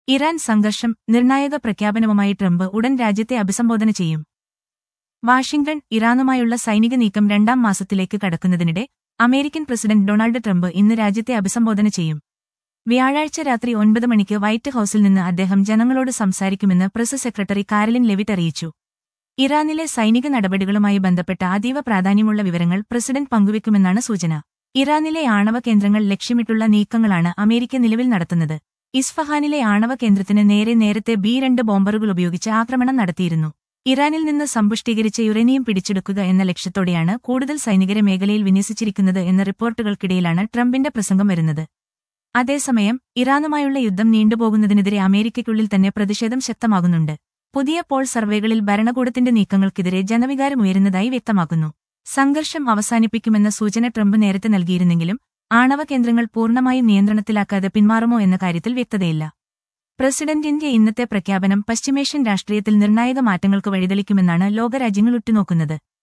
Iran സംഘർഷം നിർണായക പ്രഖ്യാപനവുമായി Trump ഉടൻ രാജ്യത്തെ അഭിസംബോധന ചെയ്യും വാഷിംഗ്ടൺ ഇറാനുമായുള്ള സൈനിക നീക്കം രണ്ടാം മാസത്തിലേക്ക് കടക്കുന്നതിനിടെ അമേരിക്കൻ പ്രസിഡന്റ് ഡൊണാൾഡ് ട്രംപ് ഇന്ന് രാജ്യത്തെ അഭിസംബോധന ചെയ്യും വ്യാഴാഴ്ച രാത്രി ഒൻപത് മണിക്ക് വൈറ്റ് ഹൌസിൽ നിന്ന് അദ്ദേഹം ജനങ്ങളോട് സംസാരിക്കുമെന്ന് പ്രസ് സെക്രട്ടറി കാരലിൻ ലെവിറ്റ് അറിയിച്ചു ഇറാനിലെ സൈനിക നടപടികളുമായി ബന്ധപ്പെട്ട അതീവ പ്രാധാന്യമുള്ള വിവരങ്ങൾ പ്രസിഡന്റ് പങ്കുവെക്കുമെന്നാണ് സൂചന ഇറാനിലെ ആണവ കേന്ദ്രങ്ങൾ ലക്ഷ്യമിട്ടുള്ള നീക്കങ്ങളാണ് അമേരിക്ക നിലവിൽ നടത്തുന്നത് ഇസ്ഫഹാനിലെ ആണവ കേന്ദ്രത്തിന് നേരെ നേരത്തെ ബി രണ്ട് ബോംബറുകൾ ഉപയോഗിച്ച് ആക്രമണം നടത്തിയിരുന്നു ഇറാനിൽ നിന്ന് സമ്പുഷ്ടീകരിച്ച യുറേനിയം പിടിച്ചെടുക്കുക എന്ന ലക്ഷ്യത്തോടെയാണ് കൂടുതൽ സൈനികരെ മേഖലയിൽ വിന്യസിച്ചിരിക്കുന്നത് എന്ന റിപ്പോർട്ടുകൾക്കിടയിലാണ് ട്രംപിന്റെ പ്രസംഗം വരുന്നത് അതേസമയം ഇറാനുമായുള്ള യുദ്ധം നീണ്ടുപോകുന്നതിനെതിരെ അമേരിക്കയ്ക്കുള്ളിൽ തന്നെ പ്രതിഷേധം ശക്തമാകുന്നുണ്ട് പുതിയ പോൾ സർവേകളിൽ ഭരണകൂടത്തിന്റെ നീക്കങ്ങൾക്കെതിരെ ജനവികാരമുയരുന്നതായി വ്യക്തമാക്കുന്നു സംഘർഷം അവസാനിപ്പിക്കുമെന്ന സൂചന ട്രംപ് നേരത്തെ നൽകിയിരുന്നെങ്കിലും ആണവ കേന്ദ്രങ്ങൾ പൂർണ്ണമായും നിയന്ത്രണത്തിലാക്കാതെ പിന്മാറുമോ എന്ന കാര്യത്തിൽ വ്യക്തതയില്ല പ്രസിഡന്റിന്റെ ഇന്നത്തെ പ്രഖ്യാപനം പശ്ചിമേഷ്യൻ രാഷ്ട്രീയത്തിൽ നിർണായക മാറ്റങ്ങൾക്ക് വഴിതെളിക്കുമെന്നാണ് ലോകരാജ്യങ്ങൾ ഉറ്റുനോക്കുന്നത്